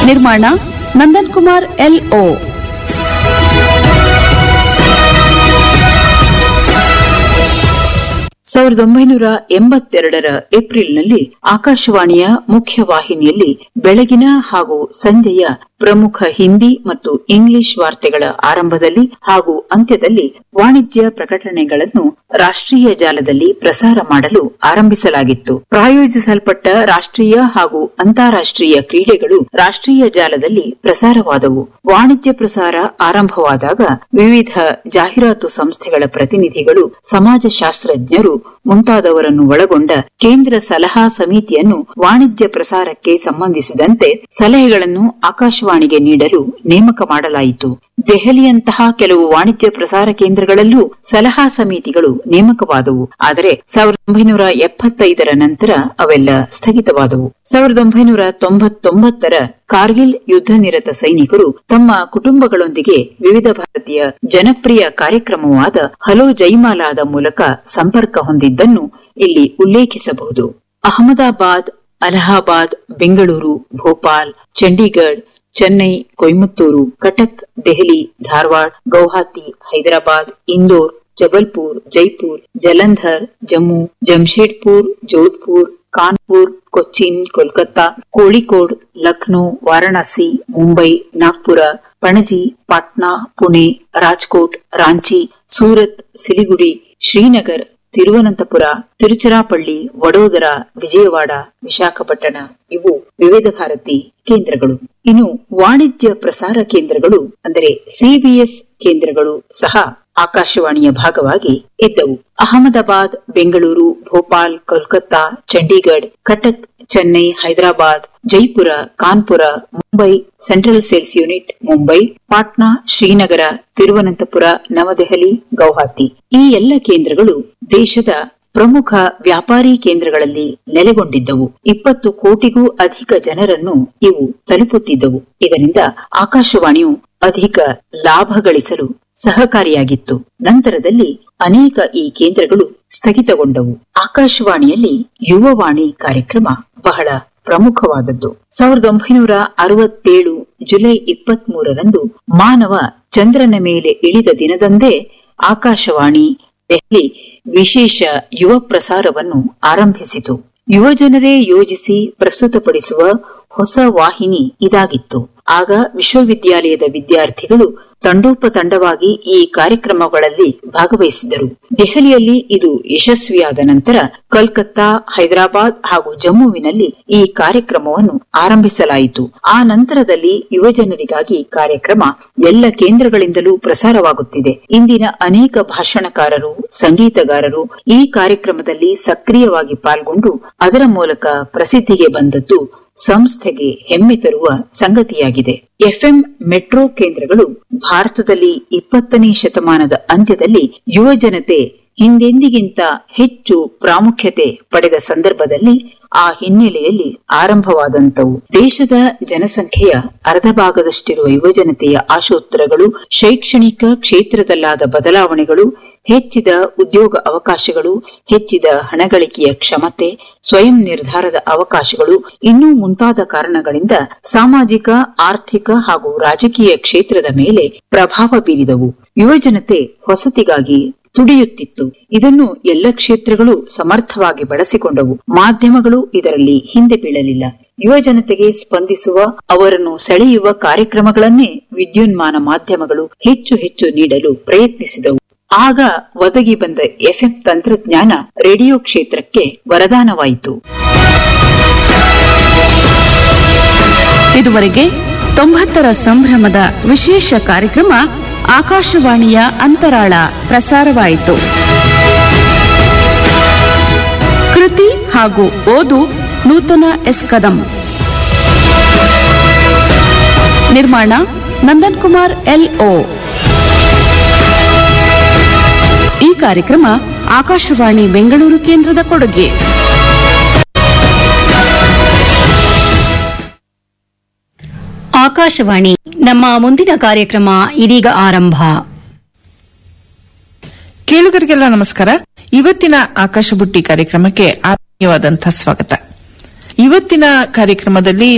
ನಿರ್ಮಾಣ ನಂದನ್ ಕುಮಾರ್ ಎಲ್ಒ ಸಾವಿರದ ಒಂಬೈನೂರ ಎಂಬತ್ತೆರಡರ ಏಪ್ರಿಲ್ನಲ್ಲಿ ಆಕಾಶವಾಣಿಯ ಮುಖ್ಯ ವಾಹಿನಿಯಲ್ಲಿ ಬೆಳಗಿನ ಹಾಗೂ ಸಂಜೆಯ ಪ್ರಮುಖ ಹಿಂದಿ ಮತ್ತು ಇಂಗ್ಲಿಷ್ ವಾರ್ತೆಗಳ ಆರಂಭದಲ್ಲಿ ಹಾಗೂ ಅಂತ್ಯದಲ್ಲಿ ವಾಣಿಜ್ಯ ಪ್ರಕಟಣೆಗಳನ್ನು ರಾಷ್ಟ್ರೀಯ ಜಾಲದಲ್ಲಿ ಪ್ರಸಾರ ಮಾಡಲು ಆರಂಭಿಸಲಾಗಿತ್ತು ಪ್ರಾಯೋಜಿಸಲ್ಪಟ್ಟ ರಾಷ್ಟ್ರೀಯ ಹಾಗೂ ಅಂತಾರಾಷ್ಟ್ರೀಯ ಕ್ರೀಡೆಗಳು ರಾಷ್ಟ್ರೀಯ ಜಾಲದಲ್ಲಿ ಪ್ರಸಾರವಾದವು ವಾಣಿಜ್ಯ ಪ್ರಸಾರ ಆರಂಭವಾದಾಗ ವಿವಿಧ ಜಾಹೀರಾತು ಸಂಸ್ಥೆಗಳ ಪ್ರತಿನಿಧಿಗಳು ಸಮಾಜಶಾಸ್ತ್ರಜ್ಞರು ಮುಂತಾದವರನ್ನು ಒಳಗೊಂಡ ಕೇಂದ್ರ ಸಲಹಾ ಸಮಿತಿಯನ್ನು ವಾಣಿಜ್ಯ ಪ್ರಸಾರಕ್ಕೆ ಸಂಬಂಧಿಸಿದಂತೆ ಸಲಹೆಗಳನ್ನು ಆಕಾಶವಾಣಿಗೆ ನೀಡಲು ನೇಮಕ ಮಾಡಲಾಯಿತು ದೆಹಲಿಯಂತಹ ಕೆಲವು ವಾಣಿಜ್ಯ ಪ್ರಸಾರ ಕೇಂದ್ರಗಳಲ್ಲೂ ಸಲಹಾ ಸಮಿತಿಗಳು ನೇಮಕವಾದವು ಆದರೆ ಸಾವಿರದ ಒಂಬೈನೂರ ಎಪ್ಪತ್ತೈದರ ನಂತರ ಅವೆಲ್ಲ ಸ್ಥಗಿತವಾದವು ಸಾವಿರದ ಒಂಬೈನೂರ ತೊಂಬತ್ತೊಂಬತ್ತರ ಕಾರ್ಗಿಲ್ ಯುದ್ಧ ನಿರತ ಸೈನಿಕರು ತಮ್ಮ ಕುಟುಂಬಗಳೊಂದಿಗೆ ವಿವಿಧ ಭಾರತೀಯ ಜನಪ್ರಿಯ ಕಾರ್ಯಕ್ರಮವಾದ ಹಲೋ ಜೈಮಾಲಾದ ಮೂಲಕ ಸಂಪರ್ಕ ಹೊಂದಿದ್ದನ್ನು ಇಲ್ಲಿ ಉಲ್ಲೇಖಿಸಬಹುದು ಅಹಮದಾಬಾದ್ ಅಲಹಾಬಾದ್ ಬೆಂಗಳೂರು ಭೋಪಾಲ್ ಚಂಡೀಗಢ್ ಚೆನ್ನೈ ಕೊಯಮತ್ತೂರು ಕಟಕ್ ದೆಹಲಿ ಧಾರವಾಡ ಗೌಹಾತಿ ಹೈದರಾಬಾದ್ ಇಂದೋರ್ ಜಬಲ್ಪುರ್ ಜೈಪುರ್ ಜಲಂಧರ್ ಜಮ್ಮು ಜಮ್ಶೇಡ್ಪುರ್ ಜೋಧ್ಪುರ್ ಕಾನ್ಪುರ್ ಕೊಚ್ಚಿನ್ ಕೋಲ್ಕತ್ತಾ ಕೋಳಿಕೋಡ್ ಲಕ್ನೋ ವಾರಣಾಸಿ ಮುಂಬೈ ನಾಗ್ಪುರ ಪಣಜಿ ಪಾಟ್ನಾ ಪುಣೆ ರಾಜ್ಕೋಟ್ ರಾಂಚಿ ಸೂರತ್ ಸಿಲಿಗುಡಿ ಶ್ರೀನಗರ್ ತಿರುವನಂತಪುರ ತಿರುಚಿರಾಪಳ್ಳಿ ವಡೋದರ ವಿಜಯವಾಡ ವಿಶಾಖಪಟ್ಟಣ ಇವು ವಿವಿಧ ಭಾರತಿ ಕೇಂದ್ರಗಳು ಇನ್ನು ವಾಣಿಜ್ಯ ಪ್ರಸಾರ ಕೇಂದ್ರಗಳು ಅಂದರೆ ಸಿಬಿಎಸ್ ಕೇಂದ್ರಗಳು ಸಹ ಆಕಾಶವಾಣಿಯ ಭಾಗವಾಗಿ ಇದ್ದವು Ahmedabad Bengaluru Bhopal Kolkata Chandigarh Cuttack Chennai Hyderabad Jaipur Kanpur Mumbai central sales unit Mumbai Patna Srinagar Thiruvananthapuram ನವದೆಹಲಿ ಗೌಹಾತಿ ಈ ಎಲ್ಲ ಕೇಂದ್ರಗಳು ದೇಶದ ಪ್ರಮುಖ ವ್ಯಾಪಾರಿ ಕೇಂದ್ರಗಳಲ್ಲಿ ನೆಲೆಗೊಂಡಿದ್ದವು ಇಪ್ಪತ್ತು ಕೋಟಿಗೂ ಅಧಿಕ ಜನರನ್ನು ಇವು ತಲುಪುತ್ತಿದ್ದವು ಇದರಿಂದ ಆಕಾಶವಾಣಿಯು ಅಧಿಕ ಲಾಭ ಗಳಿಸಲು ಸಹಕಾರಿಯಾಗಿತ್ತು ನಂತರದಲ್ಲಿ ಅನೇಕ ಈ ಕೇಂದ್ರಗಳು ಸ್ಥಗಿತಗೊಂಡವು ಆಕಾಶವಾಣಿಯಲ್ಲಿ ಯುವವಾಣಿ ಕಾರ್ಯಕ್ರಮ ಬಹಳ ಪ್ರಮುಖವಾದದ್ದು ಸಾವಿರದ ಒಂಬೈನೂರ ಅರವತ್ತೇಳು ಜುಲೈ ಇಪ್ಪತ್ತ್ ಮೂರರಂದು ಮಾನವ ಚಂದ್ರನ ಮೇಲೆ ಇಳಿದ ದಿನದಂದೇ ಆಕಾಶವಾಣಿ ದೆಹಲಿ ವಿಶೇಷ ಯುವ ಪ್ರಸಾರವನ್ನು ಆರಂಭಿಸಿತು ಯುವಜನರೇ ಯೋಜಿಸಿ ಪ್ರಸ್ತುತಪಡಿಸುವ ಹೊಸ ವಾಹಿನಿ ಇದಾಗಿತ್ತು ಆಗ ವಿಶ್ವವಿದ್ಯಾಲಯದ ವಿದ್ಯಾರ್ಥಿಗಳು ತಂಡೋಪತಂಡವಾಗಿ ಈ ಕಾರ್ಯಕ್ರಮಗಳಲ್ಲಿ ಭಾಗವಹಿಸಿದರು ದೆಹಲಿಯಲ್ಲಿ ಇದು ಯಶಸ್ವಿಯಾದ ನಂತರ ಕೋಲ್ಕತ್ತಾ ಹೈದರಾಬಾದ್ ಹಾಗೂ ಜಮ್ಮುವಿನಲ್ಲಿ ಈ ಕಾರ್ಯಕ್ರಮವನ್ನು ಆರಂಭಿಸಲಾಯಿತು ಆ ನಂತರದಲ್ಲಿ ಯುವಜನರಿಗಾಗಿ ಕಾರ್ಯಕ್ರಮ ಎಲ್ಲ ಕೇಂದ್ರಗಳಿಂದಲೂ ಪ್ರಸಾರವಾಗುತ್ತಿದೆ ಇಂದಿನ ಅನೇಕ ಭಾಷಣಕಾರರು ಸಂಗೀತಗಾರರು ಈ ಕಾರ್ಯಕ್ರಮದಲ್ಲಿ ಸಕ್ರಿಯವಾಗಿ ಪಾಲ್ಗೊಂಡು ಅದರ ಮೂಲಕ ಪ್ರಸಿದ್ಧಿಗೆ ಬಂದದ್ದು ಸಂಸ್ಥೆಗೆ ಹೆಮ್ಮೆ ತರುವ ಸಂಗತಿಯಾಗಿದೆ ಎಫ್ಎಂ ಮೆಟ್ರೋ ಕೇಂದ್ರಗಳು ಭಾರತದಲ್ಲಿ ಇಪ್ಪತ್ತನೇ ಶತಮಾನದ ಅಂತ್ಯದಲ್ಲಿ ಯುವ ಜನತೆ ಹಿಂದೆಂದಿಗಿಂತ ಹೆಚ್ಚು ಪ್ರಾಮುಖ್ಯತೆ ಪಡೆದ ಸಂದರ್ಭದಲ್ಲಿ ಆ ಹಿನ್ನೆಲೆಯಲ್ಲಿ ಆರಂಭವಾದಂತವು ದೇಶದ ಜನಸಂಖ್ಯೆಯ ಅರ್ಧ ಭಾಗದಷ್ಟಿರುವ ಯುವಜನತೆಯ ಆಶೋತ್ತರಗಳು ಶೈಕ್ಷಣಿಕ ಕ್ಷೇತ್ರದಲ್ಲಾದ ಬದಲಾವಣೆಗಳು ಹೆಚ್ಚಿದ ಉದ್ಯೋಗ ಅವಕಾಶಗಳು ಹೆಚ್ಚಿದ ಹಣಗಳಿಕೆಯ ಕ್ಷಮತೆ ಸ್ವಯಂ ನಿರ್ಧಾರದ ಅವಕಾಶಗಳು ಇನ್ನೂ ಮುಂತಾದ ಕಾರಣಗಳಿಂದ ಸಾಮಾಜಿಕ ಆರ್ಥಿಕ ಹಾಗೂ ರಾಜಕೀಯ ಕ್ಷೇತ್ರದ ಮೇಲೆ ಪ್ರಭಾವ ಬೀರಿದವು ಯುವಜನತೆ ಹೊಸತಿಗಾಗಿ ತುಡಿಯುತ್ತಿತ್ತು ಇದನ್ನು ಎಲ್ಲ ಕ್ಷೇತ್ರಗಳು ಸಮರ್ಥವಾಗಿ ಬಳಸಿಕೊಂಡವು ಮಾಧ್ಯಮಗಳು ಇದರಲ್ಲಿ ಹಿಂದೆ ಬೀಳಲಿಲ್ಲ ಯುವ ಜನತೆಗೆ ಸ್ಪಂದಿಸುವ ಅವರನ್ನು ಸೆಳೆಯುವ ಕಾರ್ಯಕ್ರಮಗಳನ್ನೇ ವಿದ್ಯುನ್ಮಾನ ಮಾಧ್ಯಮಗಳು ಹೆಚ್ಚು ಹೆಚ್ಚು ನೀಡಲು ಪ್ರಯತ್ನಿಸಿದವು ಆಗ ಒದಗಿ ಬಂದ ಎಫ್ಎಂ ತಂತ್ರಜ್ಞಾನ ರೇಡಿಯೋ ಕ್ಷೇತ್ರಕ್ಕೆ ವರದಾನವಾಯಿತು ಇದುವರೆಗೆ ತೊಂಬತ್ತರ ಸಂಭ್ರಮದ ವಿಶೇಷ ಕಾರ್ಯಕ್ರಮ ಆಕಾಶವಾಣಿಯ ಅಂತರಾಳ ಪ್ರಸಾರವಾಯಿತು ಕೃತಿ ಹಾಗೂ ಓದು ನೂತನ ಎಸ್ ಕದಂ ನಿರ್ಮಾಣ ನಂದನ್ ಕುಮಾರ್ ಎಲ್ಒ ಈ ಕಾರ್ಯಕ್ರಮ ಆಕಾಶವಾಣಿ ಬೆಂಗಳೂರು ಕೇಂದ್ರದ ಕೊಡುಗೆ ಆಕಾಶವಾಣಿ ನಮ್ಮ ಮುಂದಿನ ಕಾರ್ಯಕ್ರಮ ಇದೀಗ ಆರಂಭ ಕೇಳುಗರಿಗೆಲ್ಲ ನಮಸ್ಕಾರ ಇವತ್ತಿನ ಆಕಾಶ ಬುಟ್ಟಿ ಕಾರ್ಯಕ್ರಮಕ್ಕೆ ಆತ್ಮೀಯವಾದಂತಹ ಸ್ವಾಗತ ಇವತ್ತಿನ ಕಾರ್ಯಕ್ರಮದಲ್ಲಿ